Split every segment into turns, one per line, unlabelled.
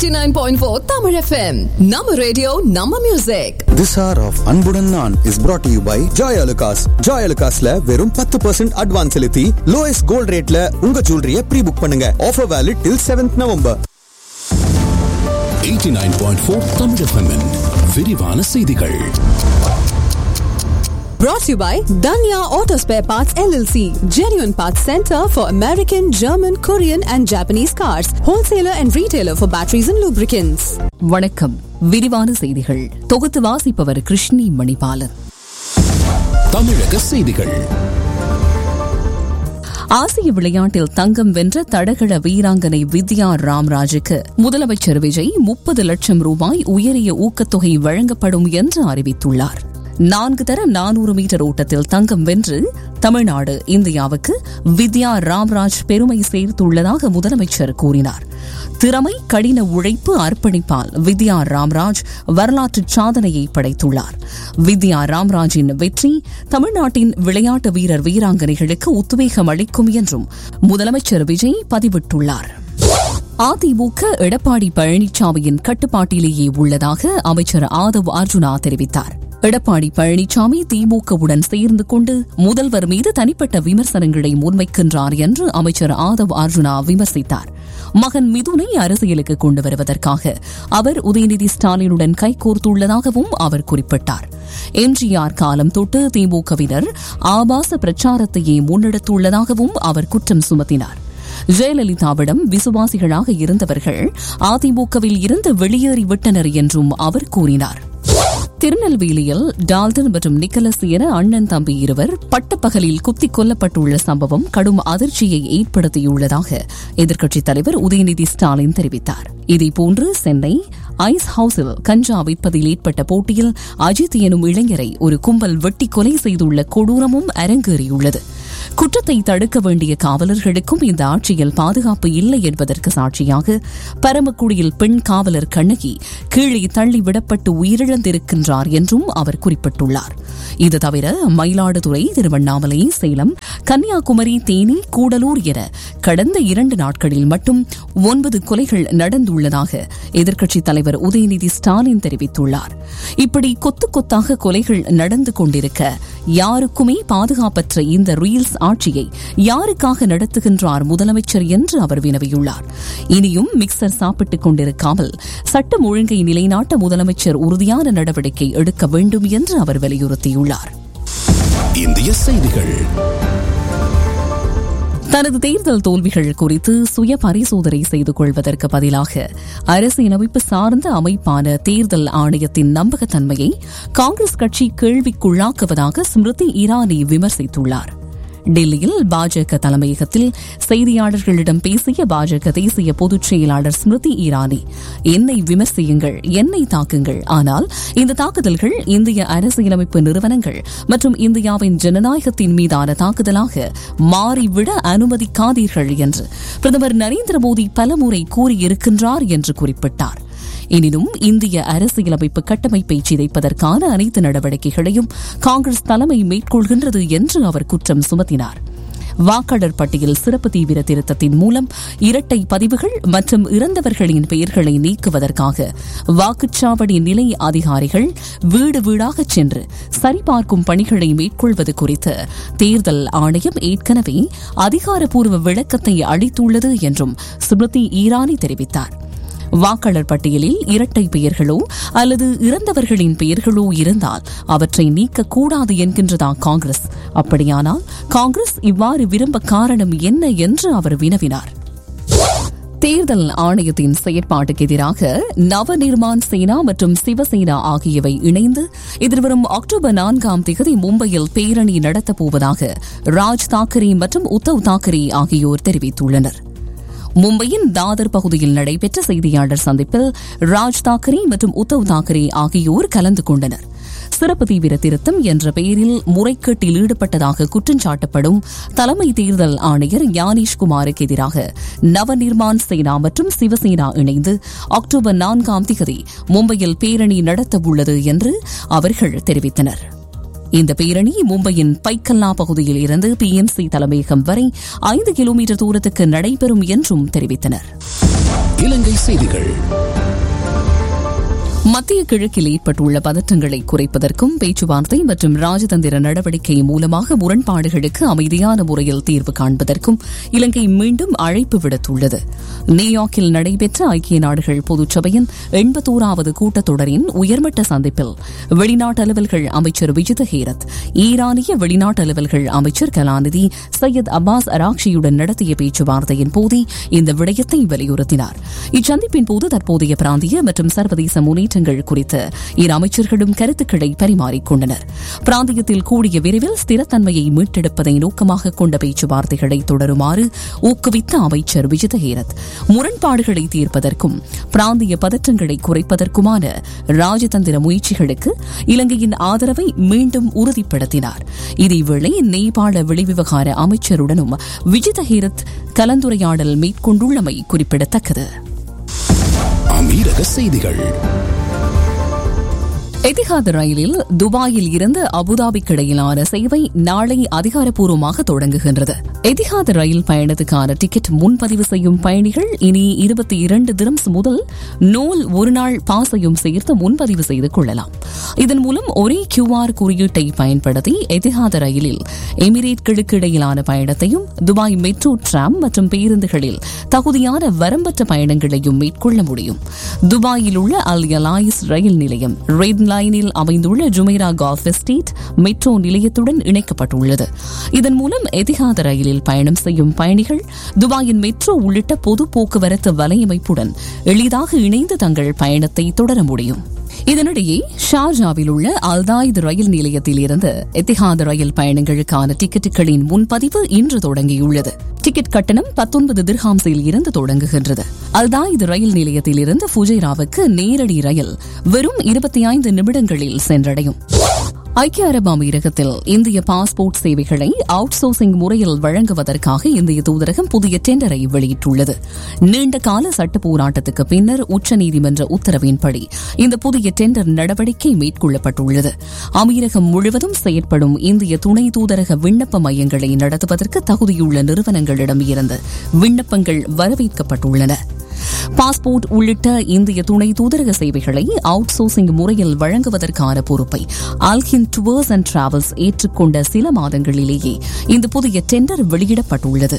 89.4 Tamil FM. Nama radio, Nama music.
This hour of அன்புடன் நான் is brought to you by Joy Alucas. Joy Alucasல வெறும் பத்து percent advance செலுத்தி lowest gold ரேட்ல உங்க ஜுவல்லரிய ப்ரீ புக் பண்ணுங்க offer valid till seventh November
89.4 Tamil FM -இன் விரிவான செய்திகள்
Brought to you by Danya Auto Spare Parts LLC. Genuine Parts Center for American, German, Korean and Japanese cars. Wholesaler and retailer for batteries and lubricants.
வணக்கம் விரிவான செய்திகள் தொகுத்து வாசிப்பவர் கிருஷ்ணி மணிபாலன்
தமிழக செய்திகள்
ஆசிய விளையாட்டில் தங்கம் வென்ற தடகள வீராங்கனை வித்யா ராம்ராஜுக்கு முதலமைச்சர் விஜய் முப்பது லட்சம் ரூபாய் உயரிய ஊக்கத்தொகை வழங்கப்படும் என்று அறிவித்துள்ளார் நான்கு தர நானூறு மீட்டர் ஓட்டத்தில் தங்கம் வென்று தமிழ்நாடு இந்தியாவுக்கு வித்யா ராம்ராஜ் பெருமை சேர்த்துள்ளதாக முதலமைச்சர் கூறினார் திறமை கடின உழைப்பு அர்ப்பணிப்பால் வித்யா ராம்ராஜ் வரலாற்று சாதனையை படைத்துள்ளார் வித்யா ராம்ராஜின் வெற்றி தமிழ்நாட்டின் விளையாட்டு வீரர் வீராங்கனைகளுக்கு உத்வேகம் அளிக்கும் என்றும் முதலமைச்சர் விஜய் பதிவிட்டுள்ளார் அதிமுக எடப்பாடி பழனிசாமியின் கட்டுப்பாட்டிலேயே உள்ளதாக அமைச்சர் ஆதவ் அர்ஜுனா தெரிவித்தார் எடப்பாடி பழனிசாமி திமுகவுடன் சேர்ந்து கொண்டு முதல்வர் மீது தனிப்பட்ட விமர்சனங்களை முன்வைக்கின்றார் என்று அமைச்சர் ஆதவ் அர்ஜுனா விமர்சித்தார் மகன் மிதுனை அரசியலுக்கு கொண்டு வருவதற்காக அவர் உதயநிதி ஸ்டாலினுடன் கைகோர்த்துள்ளதாகவும் அவர் குறிப்பிட்டார் எம்ஜிஆர் காலம் தொட்டு திமுகவினர் ஆபாச பிரச்சாரத்தையே முன்னெடுத்துள்ளதாகவும் அவர் குற்றம் சுமத்தினார் ஜெயலலிதாவிடம் விசுவாசிகளாக இருந்தவர்கள் அதிமுகவில் இருந்து வெளியேறிவிட்டனர் என்றும் அவர் கூறினார் திருநெல்வேலியில் டால்டன் மற்றும் நிக்கலஸ் என அண்ணன் தம்பி இருவர் பட்டப்பகலில் குத்திக் கொல்லப்பட்டுள்ள சம்பவம் கடும் அதிர்ச்சியை ஏற்படுத்தியுள்ளதாக எதிர்க்கட்சித் தலைவர் உதயநிதி ஸ்டாலின் தெரிவித்தார் இதேபோன்று சென்னை ஐஸ் ஹவுஸில் கஞ்சா விற்பதில் ஏற்பட்ட போட்டியில் அஜித் எனும் இளைஞரை ஒரு கும்பல் வெட்டி கொலை செய்துள்ள கொடூரமும் அரங்கேறியுள்ளது குற்றத்தை தடுக்க வேண்டிய காவலர்களுக்கும் இந்த ஆட்சியில் பாதுகாப்பு இல்லை என்பதற்கு சாட்சியாக பரமக்குடியில் பெண் காவலர் கண்ணகி கீழே தள்ளிவிடப்பட்டு உயிரிழந்திருக்கின்றார் என்றும் அவர் குறிப்பிட்டுள்ளார் இது தவிர மயிலாடுதுறை திருவண்ணாமலை சேலம் கன்னியாகுமரி தேனி கூடலூர் என கடந்த இரண்டு நாட்களில் மட்டும் ஒன்பது கொலைகள் நடந்துள்ளதாக எதிர்க்கட்சித் தலைவர் உதயநிதி ஸ்டாலின் தெரிவித்துள்ளார் இப்படி கொத்து கொத்தாக கொலைகள் நடந்து கொண்டிருக்க யாருக்குமே பாதுகாப்பற்ற இந்த ரீல்ஸ் ஆட்சியை யாருக்காக நடத்துகின்றார் முதலமைச்சர் என்று அவர் வினவியுள்ளார் இனியும் மிக்சர் சாப்பிட்டுக் கொண்டிருக்காமல் சட்டம் ஒழுங்கை நிலைநாட்ட முதலமைச்சர் உறுதியான நடவடிக்கை எடுக்க வேண்டும் என்று அவர் வலியுறுத்தியுள்ளார்
இந்திய செய்திகள்
தனது தேர்தல் தோல்விகள் குறித்து சுய பரிசோதனை செய்து கொள்வதற்கு பதிலாக அரசியலமைப்பு சார்ந்த அமைப்பான தேர்தல் ஆணையத்தின் நம்பகத்தன்மையை காங்கிரஸ் கட்சி கேள்விக்குள்ளாக்குவதாக ஸ்மிருதி இரானி விமர்சித்துள்ளார் டெல்லியில் பாஜக தலைமையகத்தில் செய்தியாளர்களிடம் பேசிய பாஜக தேசிய பொதுச் செயலாளர் ஸ்மிருதி இரானி என்னை விமர்சியுங்கள் என்னை தாக்குங்கள் ஆனால் இந்த தாக்குதல்கள் இந்திய அரசியலமைப்பு நிறுவனங்கள் மற்றும் இந்தியாவின் ஜனநாயகத்தின் மீதான தாக்குதலாக மாறிவிட அனுமதிக்காதீர்கள் என்று பிரதமர் நரேந்திர மோடி பலமுறை கூறியிருக்கின்றார் என்று குறிப்பிட்டார் எனினும் இந்திய அரசியலமைப்பு கட்டமைப்பை சிதைப்பதற்கான அனைத்து நடவடிக்கைகளையும் காங்கிரஸ் தலைமை மேற்கொள்கின்றது என்று அவர் குற்றம் சுமத்தினார் வாக்காளர் பட்டியல் சிறப்பு தீவிர திருத்தத்தின் மூலம் இரட்டை பதிவுகள் மற்றும் இறந்தவர்களின் பெயர்களை நீக்குவதற்காக வாக்குச்சாவடி நிலை அதிகாரிகள் வீடு வீடாக சென்று சரிபார்க்கும் பணிகளை மேற்கொள்வது குறித்து தேர்தல் ஆணையம் ஏற்கனவே அதிகாரப்பூர்வ விளக்கத்தை அளித்துள்ளது என்றும் ஸ்மிருதி ஈரானி தெரிவித்தார் வாக்காளர் பட்டியலில் இரட்டை பெயர்களோ அல்லது இறந்தவர்களின் பெயர்களோ இருந்தால் அவற்றை நீக்கக்கூடாது என்கின்றதா காங்கிரஸ் அப்படியானால் காங்கிரஸ் இவ்வாறு விரும்ப காரணம் என்ன என்று அவர் வினவினார் தேர்தல் ஆணையத்தின் செயற்பாட்டுக்கு எதிராக நவ நிர்மான் சேனா மற்றும் சிவசேனா ஆகியவை இணைந்து எதிர்வரும் அக்டோபர் நான்காம் தேதி மும்பையில் பேரணி நடத்தப் போவதாக ராஜ் தாக்கரே மற்றும் உத்தவ் தாக்கரே ஆகியோர் தெரிவித்துள்ளனா் மும்பையின் தாதர் பகுதியில் நடைபெற்ற செய்தியாளர் சந்திப்பில் ராஜ் தாக்கரே மற்றும் உத்தவ் தாக்கரே ஆகியோர் கலந்து கொண்டனர் சிறப்பு தீவிர திருத்தம் என்ற பெயரில் முறைகேட்டில் ஈடுபட்டதாக குற்றஞ்சாட்டப்படும் தலைமை தேர்தல் ஆணையர் ஞானேஷ்குமாருக்கு எதிராக நவநிர்மான் சேனா மற்றும் சிவசேனா இணைந்து அக்டோபர் நான்காம் தேதி மும்பையில் பேரணி நடத்தவுள்ளது என்று அவர்கள் தெரிவித்தனர் இந்த பேரணி மும்பையின் பைக்கல்லா பகுதியில் இருந்து பிஎம்சி தலைமையகம் வரை ஐந்து கிலோமீட்டர் தூரத்துக்கு நடைபெறும் என்றும் தெரிவித்தனர்
இலங்கை செய்திகள்
மத்திய கிழக்கில் ஏற்பட்டுள்ள பதற்றங்களை குறைப்பதற்கும் பேச்சுவார்த்தை மற்றும் ராஜதந்திர நடவடிக்கை மூலமாக முரண்பாடுகளுக்கு அமைதியான முறையில் தீர்வு காண்பதற்கும் இலங்கை மீண்டும் அழைப்பு விடுத்துள்ளது நியூயார்க்கில் நடைபெற்ற ஐக்கிய நாடுகள் பொதுச்சபையின் எண்பத்தோராவது கூட்டத்தொடரின் உயர்மட்ட சந்திப்பில் வெளிநாட்டு அலுவல்கள் அமைச்சர் விஜித ஹேரத் ஈரானிய வெளிநாட்டு அலுவல்கள் அமைச்சர் கலாநிதி சையத் அப்பாஸ் அராக்ஷியுடன் நடத்திய பேச்சுவார்த்தையின் போதே இந்த விடயத்தை வலியுறுத்தினார் இச்சந்திப்பின் போது தற்போதைய பிராந்திய மற்றும் சர்வதேச முன்னேற்றங்கள் குறித்து இரு அமைச்சர்களும் கருத்துக்களை பரிமாறிக்கொண்டனர் பிராந்தியத்தில் கூடிய விரைவில் ஸ்திரத்தன்மையை மீட்டெடுப்பதை நோக்கமாக கொண்ட பேச்சுவார்த்தைகளை தொடருமாறு ஊக்குவித்த அமைச்சர் விஜித ஹேரத் முரண்பாடுகளை தீர்ப்பதற்கும் பிராந்திய பதற்றங்களை குறைப்பதற்குமான ராஜதந்திர முயற்சிகளுக்கு இலங்கையின் ஆதரவை மீண்டும் உறுதிப்படுத்தினார் இதேவேளை நேபாள வெளிவிவகார அமைச்சருடனும் விஜித ஹேரத் கலந்துரையாடல் மேற்கொண்டுள்ளமை குறிப்பிடத்தக்கது
அமீரக செய்திகள்
எதிஹாத் ரயிலில் துபாயில் இருந்து அபுதாபிக்கு இடையிலான சேவை நாளை அதிகாரப்பூர்வமாக தொடங்குகின்றது எதிஹாத் ரயில் பயணத்துக்கான டிக்கெட் முன்பதிவு செய்யும் பயணிகள் இனி இருபத்தி இரண்டு திரம்ஸ் முதல் நூல் ஒருநாள் பாஸையும் சேர்த்து முன்பதிவு செய்து கொள்ளலாம் இதன் மூலம் ஒரே கியூஆர் குறியீட்டை பயன்படுத்தி எதிஹாத் ரயிலில் எமிரேட்களுக்கு இடையிலான பயணத்தையும் துபாய் மெட்ரோ டிராம் மற்றும் பேருந்துகளில் தகுதியான வரம்பற்ற பயணங்களையும் மேற்கொள்ள முடியும் துபாயில் உள்ள அல் யலாயிஸ் ரயில் நிலையம் ரெட் லைனில் அமைந்துள்ள ஜுமைரா கால்ஃப் எஸ்டேட் மெட்ரோ நிலையத்துடன் இணைக்கப்பட்டுள்ளது இதன் மூலம் எதிகாத ரயிலில் பயணம் செய்யும் பயணிகள் துபாயின் மெட்ரோ உள்ளிட்ட பொது போக்குவரத்து வலையமைப்புடன் எளிதாக இணைந்து தங்கள் பயணத்தை தொடர முடியும் இதனிடையே ஷார்ஜாவில் உள்ள அல்தாயித் ரயில் நிலையத்தில் இருந்து எத்திஹாத் ரயில் பயணங்களுக்கான டிக்கெட்டுகளின் முன்பதிவு இன்று தொடங்கியுள்ளது டிக்கெட் கட்டணம் பத்தொன்பது திர்ஹாம்ஸில் இருந்து தொடங்குகின்றது அல்தாயித் ரயில் நிலையத்தில் இருந்து ஃபுஜைராவுக்கு நேரடி ரயில் வெறும் இருபத்தி ஐந்து நிமிடங்களில் சென்றடையும் ஐக்கிய அரபு அமீரகத்தில் இந்திய பாஸ்போர்ட் சேவைகளை அவுட் சோர்சிங் முறையில் வழங்குவதற்காக இந்திய தூதரகம் புதிய டெண்டரை வெளியிட்டுள்ளது நீண்ட கால சட்ட போராட்டத்துக்கு பின்னர் உச்சநீதிமன்ற உத்தரவின்படி இந்த புதிய டெண்டர் நடவடிக்கை மேற்கொள்ளப்பட்டுள்ளது அமீரகம் முழுவதும் செயற்படும் இந்திய துணை தூதரக விண்ணப்ப மையங்களை நடத்துவதற்கு தகுதியுள்ள நிறுவனங்களிடம் இருந்து விண்ணப்பங்கள் வரவேற்கப்பட்டுள்ளன பாஸ்போர்ட் உள்ளிட்ட இந்திய துணை தூதரக சேவைகளை அவுட் சோர்சிங் முறையில் வழங்குவதற்கான பொறுப்பை ஆல்கின் டுவர்ஸ் அண்ட் டிராவல்ஸ் ஏற்றுக்கொண்ட சில மாதங்களிலேயே இந்த புதிய டெண்டர் வெளியிடப்பட்டுள்ளது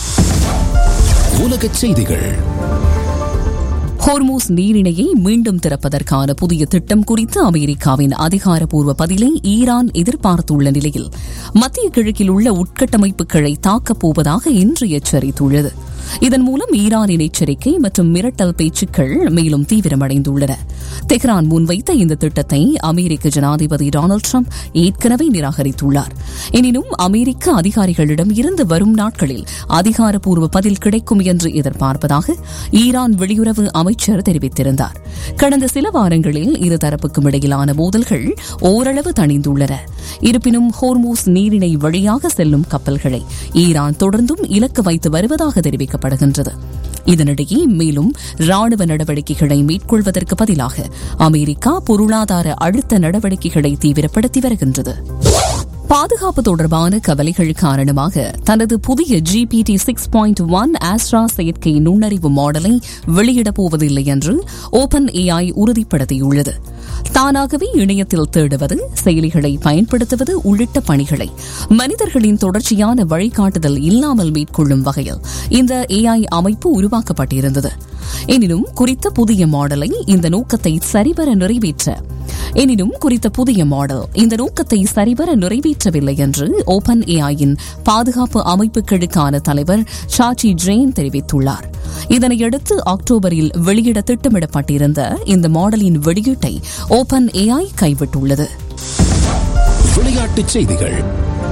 உலகச் செய்திகள்
ஹோர்மூஸ் நீரிணையை மீண்டும் திறப்பதற்கான புதிய திட்டம் குறித்து அமெரிக்காவின் அதிகாரப்பூர்வ பதிலை ஈரான் எதிர்பார்த்துள்ள நிலையில் மத்திய கிழக்கில் உள்ள உட்கட்டமைப்புகளை தாக்கப் போவதாக இன்று எச்சரித்துள்ளது இதன் மூலம் ஈரானின் எச்சரிக்கை மற்றும் மிரட்டல் பேச்சுக்கள் மேலும் தீவிரமடைந்துள்ளன தெஹ்ரான் முன்வைத்த இந்த திட்டத்தை அமெரிக்க ஜனாதிபதி டொனால்டு ட்ரம்ப் ஏற்கனவே நிராகரித்துள்ளார் எனினும் அமெரிக்க அதிகாரிகளிடம் இருந்து வரும் நாட்களில் அதிகாரப்பூர்வ பதில் கிடைக்கும் என்று எதிர்பார்ப்பதாக ஈரான் வெளியுறவு அமைச்சர் தெரிவித்திருந்தார் கடந்த சில வாரங்களில் இருதரப்புக்கும் இடையிலான மோதல்கள் ஓரளவு தணிந்துள்ளன இருப்பினும் ஹோர்மூஸ் நீரிணை வழியாக செல்லும் கப்பல்களை ஈரான் தொடர்ந்தும் இலக்கு வைத்து வருவதாக தெரிவிக்கப்படுகின்றது இதனிடையே மேலும் ராணுவ நடவடிக்கைகளை மேற்கொள்வதற்கு பதிலாக அமெரிக்கா பொருளாதார அழுத்த நடவடிக்கைகளை தீவிரப்படுத்தி வருகின்றது பாதுகாப்பு தொடர்பான கவலைகள் காரணமாக தனது புதிய GPT six point one Astra செயற்கை நுண்ணறிவு மாடலை வெளியிடப் போவதில்லை என்று ஓபன் ஏஐ உறுதிப்படுத்தியுள்ளது தானாகவே இணையத்தில் தேடுவது செயலிகளை பயன்படுத்துவது உள்ளிட்ட பணிகளை மனிதர்களின் தொடர்ச்சியான வழிகாட்டுதல் இல்லாமல் மேற்கொள்ளும் வகையில் இந்த ஏஐ அமைப்பு உருவாக்கப்பட்டிருந்தது எனினும் குறித்த புதிய மாடலை இந்த நோக்கத்தை சரிவர நிறைவேற்ற எனினும் குறித்த புதிய மாடல் இந்த நோக்கத்தை சரிவர நிறைவேற்றவில்லை என்று ஓபன் ஏஐயின் பாதுகாப்பு அமைப்புகளுக்கான தலைவர் சாச்சி ஜெயின் தெரிவித்துள்ளார் இதனையடுத்து அக்டோபரில் வெளியிட திட்டமிடப்பட்டிருந்த இந்த மாடலின் வெளியீட்டை ஓபன் ஏஐ கைவிட்டுள்ளது
விளையாட்டுச் செய்திகள்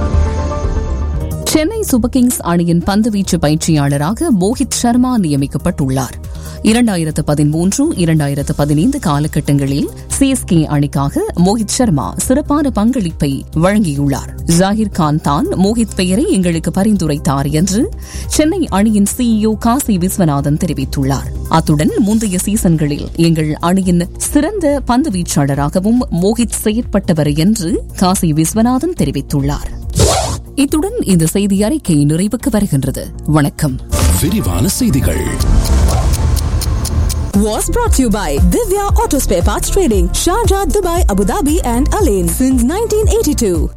சென்னை சூப்பர் கிங்ஸ் அணியின் பந்துவீச்சு பயிற்சியாளராக மோஹித் சர்மா நியமிக்கப்பட்டுள்ளார் இரண்டாயிரத்து பதிமூன்று இரண்டாயிரத்து பதினைந்து காலகட்டங்களில் சிஎஸ்கே அணிக்காக மோஹித் சர்மா சிறப்பான பங்களிப்பை வழங்கியுள்ளார் ஜாகிர் கான் தான் மோஹித் பெயரை எங்களுக்கு பரிந்துரைத்தார் என்று சென்னை அணியின் சிஇஓ காசி விஸ்வநாதன் தெரிவித்துள்ளார் அத்துடன் முந்தைய சீசன்களில் எங்கள் அணியின் சிறந்த பந்து வீச்சாளராகவும் மோஹித் செயற்பட்டவர் என்று காசி விஸ்வநாதன் தெரிவித்துள்ளார் இத்துடன் இந்த செய்தி அறிக்கை நிறைவுக்கு வருகின்றது வணக்கம்
விரிவான செய்திகள்
was brought to you by Divya Auto Spare Parts Trading, Sharjah, Dubai, Abu Dhabi, and Alain since 1982.